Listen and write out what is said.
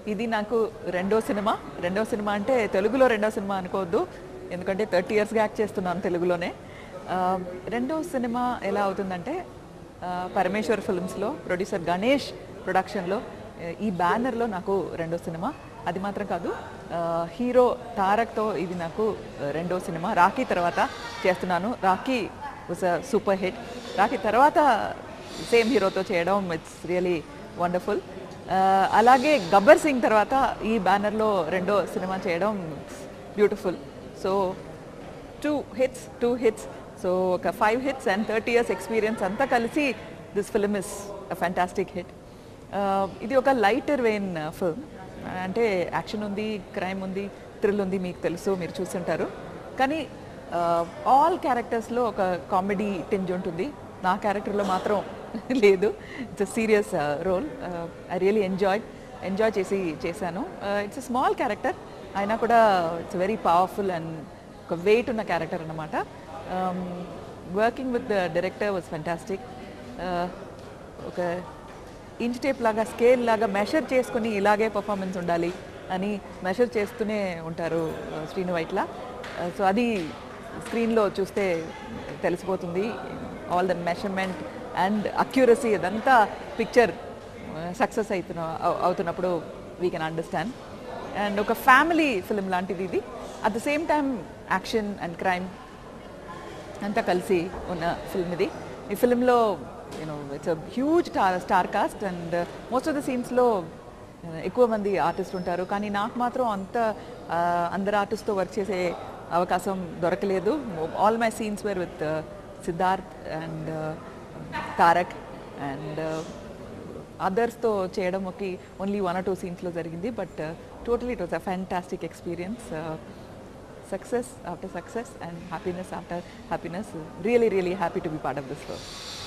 ఇది నాకు రెండో సినిమా రెండో సినిమా అంటే తెలుగులో రెండో సినిమా అనుకోవద్దు ఎందుకంటే థర్టీ ఇయర్స్గా యాక్ట్ చేస్తున్నాను తెలుగులోనే ఆ, రెండో సినిమా ఎలా అవుతుందంటే ఆ, పరమేశ్వర్ ఫిల్మ్స్లో ప్రొడ్యూసర్ గణేష్ ప్రొడక్షన్లో ఆ, ఈ బ్యానర్లో నాకు రెండో సినిమా అది మాత్రం కాదు ఆ, హీరో తారక్తో ఇది నాకు రెండో సినిమా రాఖీ తర్వాత చేస్తున్నాను Rakhi was a super hit Rakhi తర్వాత సేమ్ హీరోతో చేయడం ఇట్స్ రియలీ వండర్ఫుల్ అలాగే గబ్బర్ సింగ్ తర్వాత ఈ బ్యానర్లో రెండో సినిమా చేయడం beautiful so two hits two hits so ఒక five hits and thirty years experience అంతా కలిసి this film is a fantastic hit ఇది ఒక లైటర్ వెయిన్ ఫిల్మ్ అంటే యాక్షన్ ఉంది క్రైమ్ ఉంది థ్రిల్ ఉంది మీకు తెలుసు మీరు చూస్తుంటారు కానీ ఆల్ క్యారెక్టర్స్లో ఒక కామెడీ టింజ్ ఉంటుంది నా క్యారెక్టర్లో మాత్రం లేదు it's a serious role I really enjoy enjoy చేసి చేశాను ఇట్స్ అ స్మాల్ క్యారెక్టర్ అయినా కూడా ఇట్స్ వెరీ పవర్ఫుల్ అండ్ ఒక వెయిట్ ఉన్న క్యారెక్టర్ అన్నమాట working with the director was fantastic ఒక ఇంచ్ టేప్ లాగా స్కేల్ లాగా మెషర్ చేసుకుని ఇలాగే పర్ఫార్మెన్స్ ఉండాలి అని మెషర్ చేస్తూనే ఉంటారు ఆ, శ్రీను వైట్ల సో అది స్క్రీన్లో చూస్తే తెలిసిపోతుంది all the measurement and accuracy అదంతా పిక్చర్ సక్సెస్ అవుతున్న అవు- అవుతున్నప్పుడు వీ కెన్ అండర్స్టాండ్ అండ్ ఒక ఫ్యామిలీ ఫిలిం లాంటిది ఇది at the same time action and crime అంతా కలిసి ఉన్న ఫిల్మ్ ఇది ఈ ఫిల్మ్లో you know it's huge star star cast and most of the సీన్స్లో ఎక్కువ మంది ఆర్టిస్ట్ ఉంటారు కానీ నాకు మాత్రం అంత ఆ, అందరు ఆర్టిస్ట్తో వర్క్ చేసే అవకాశం దొరకలేదు all my scenes were with Siddharth and Tarak and అదర్స్తో చేయడం ఒక ఓన్లీ వన్ ఆర్ టూ సీన్స్లో జరిగింది but totally it was a fantastic experience success after success and happiness after happiness. Really, really happy to be part of this work.